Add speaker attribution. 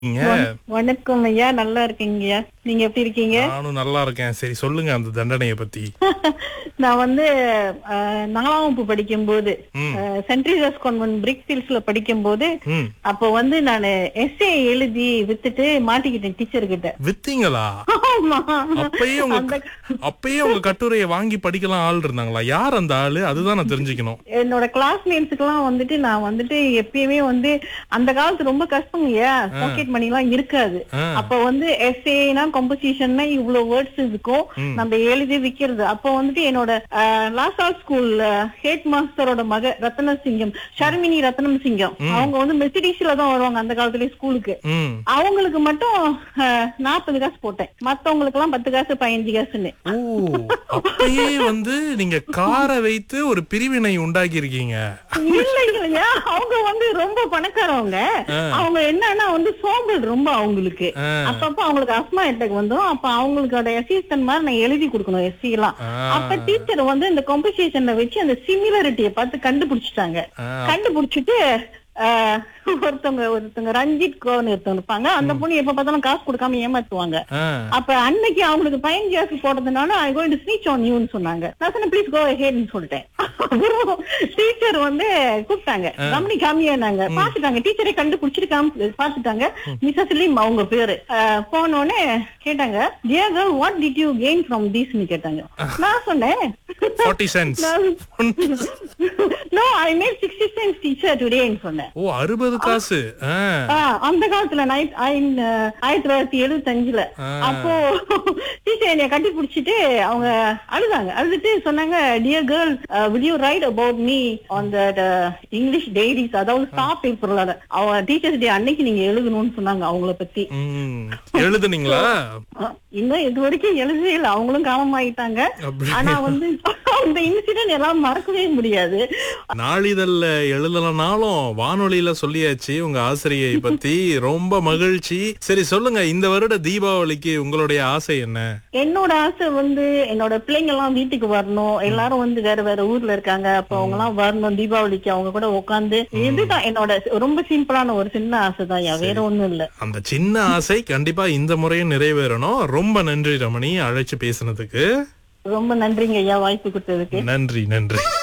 Speaker 1: நீங்க
Speaker 2: வணக்கம் ஐயா நல்லா இருக்கீங்க நீங்க எப்படி இருக்கீங்க
Speaker 1: நானும் நல்லா இருக்கேன் சரி சொல்லுங்க அந்த தண்டனைய பத்தி
Speaker 2: நான் வந்து அஹ், நாலாம் வகுப்பு படிக்கும்போது
Speaker 1: ம்.
Speaker 2: சென்ட் ரீசர்ஸ் கான்வென்ட் பிரிக் ஹில்ஸ்ல படிக்கும்போது
Speaker 1: ம்
Speaker 2: அப்போ வந்து நான் எஸ்ஏ எழுதி வித்துட்டு மாட்டிக்கிட்டேன் டீச்சர் கிட்ட
Speaker 1: வித்தீங்களா
Speaker 2: ஆமா
Speaker 1: அப்பயே உங்க
Speaker 2: அந்த
Speaker 1: அப்பயே உங்க கட்டுரையை வாங்கி படிக்கலாம் ஆள் இருந்தாங்களா யார் அந்த ஆளு அதுதான் நான் தெரிஞ்சுக்கணும்
Speaker 2: என்னோட கிளாஸ்மேட்ஸுக்கு எல்லாம் வந்துட்டு நான் வந்துட்டு எப்பயுமே வந்து அந்த காலத்து ரொம்ப கஷ்டம் இல்லையா பாக்கெட் மணி எல்லாம் இருக்காது
Speaker 1: ஆ.
Speaker 2: அப்ப வந்து எஸ்ஏனா கம்போசிஷன்னா இவ்வளவு வேர்ட்ஸ் இருக்கும் நம்ம எழுதி விக்கிறது அப்போ வந்துட்டு என்னோட லாசால் ஸ்கூல் ஹெட் மாஸ்டரோட மக ரத்னசிங்கம் ஷர்மினி ரத்னம் சிங்கம் அவங்க வந்து மெசிடிஸ்ல தான் வருவாங்க அந்த காலத்துலயே ஸ்கூலுக்கு
Speaker 1: ம்
Speaker 2: அவங்களுக்கு மட்டும் நாற்பது காசு போட்டேன் மத்தவங்களுக்கு எல்லாம் பத்து காசு பதினஞ்சு காசுன்னு
Speaker 1: ஓ அப்பயே வந்து நீங்க காரை வைத்து ஒரு பிரிவினை உண்டாக்கி இருக்கீங்க
Speaker 2: இல்ல இல்லையா அவங்க வந்து ரொம்ப பணக்காரவங்க அவங்க என்னன்னா வந்து சோம்பல் ரொம்ப அவங்களுக்கு
Speaker 1: ஆ.
Speaker 2: அப்பப்ப அவங்களுக்கு அஸ்மா அட்டாக் வந்துரும் அப்ப அவங்களுக்கோட அசிஸ்டன்ட் மாதிரி நான் எழுதி கொடுக்கணும் எஸ்சி எல்லாம்
Speaker 1: ஆ.
Speaker 2: அப்ப டீச்சர் வந்து இந்த காம்படிஷன்ல வச்சு அந்த சிமிலாரிட்டியை பார்த்து கண்டுபிடிச்சிட்டாங்க
Speaker 1: ஆ.
Speaker 2: கண்டுபிடிச்சிட்டு ஆஹ், ஒருத்தவங்க ஒருத்தவங்க ரஞ்சித் கோன்னு ஒருத்தவங்க இருப்பாங்க அந்த பொண்ணு எப்ப பார்த்தாலும் காசு கொடுக்காம ஏமாத்துவாங்க
Speaker 1: ஆ.
Speaker 2: அப்ப அன்னைக்கு அவங்களுக்கு பதினஞ்சு காசு போட்டதுனால I going to snitch on யூன்னு சொன்னாங்க நான் சொன்னேன் ப்ளீஸ் கோ ஹேட்னு சொல்லிட்டேன் அப்புறம் டீச்சர் வந்து கூப்பிட்டாங்க கம்பெனி காமியானாங்க பாத்துட்டாங்க டீச்சரை கண்டுபிடிச்சிட்டு காமி பாத்துட்டாங்க மிஸ்ஸஸ் லிம் அவங்க பேரு அஹ், போனோடனே கேட்டாங்க dear girl what did you gain from தீஸ்னு கேட்டாங்க நான் சொன்னேன்
Speaker 1: 40 cents.
Speaker 2: No I made sixty cents teacher டுடேன்னு சொன்னேன்
Speaker 1: ஓ அறுபது காசு ஆ.
Speaker 2: ஆ, அந்த காலத்துல நைட் ஆயிரத்தி தொள்ளாயிரத்தி எழுபத்தஞ்சுல
Speaker 1: ஆ.
Speaker 2: அப்போ டீச்சர் என்னைய கட்டி பிடிச்சிட்டு அவங்க அழுதாங்க அழுதுட்டு சொன்னாங்க dear girl will you write about me on the English diaries அதாவது ஸ்டாப் பேப்பர்ல அவ டீச்சர்ஸ் டே அன்னைக்கு நீங்க எழுதணும்னு சொன்னாங்க அவங்கள பத்தி
Speaker 1: ம். எழுதுனீங்களா
Speaker 2: ஆ, இன்னும் இது வரைக்கும் எழுதவே இல்லை அவங்களும் காமமாயிட்டாங்க
Speaker 1: அப்படி
Speaker 2: ஆனா வந்து அந்த இன்சிடென்ட் எல்லாம் மறக்கவே முடியாது
Speaker 1: நாளிதழ்ல எழுதலனாலும் வானொலியில சொல்லியாச்சு உங்க ஆசிரியை பத்தி ரொம்ப மகிழ்ச்சி சரி சொல்லுங்க இந்த வருட தீபாவளிக்கு உங்களுடைய ஆசை என்ன
Speaker 2: என்னோட ஆசை வந்து என்னோட பிள்ளைங்க எல்லாம் வீட்டுக்கு வரணும் எல்லாரும் வந்து வேற வேற ஊர்ல இருக்காங்க அப்ப அவங்க எல்லாம் வரணும் தீபாவளிக்கு அவங்க கூட உட்காந்து இதுதான் என்னோட ரொம்ப சிம்பிளான ஒரு சின்ன ஆசை தான் வேற ஒண்ணும் இல்ல
Speaker 1: அந்த சின்ன ஆசை கண்டிப்பா இந்த முறையும் நிறைவேறணும் ரொம்ப நன்றி ரமணி அழைச்சு பேசுனதுக்கு
Speaker 2: ரொம்ப நன்றிங்க ஐயா வாய்ப்பு கொடுத்ததுக்கு
Speaker 1: நன்றி நன்றி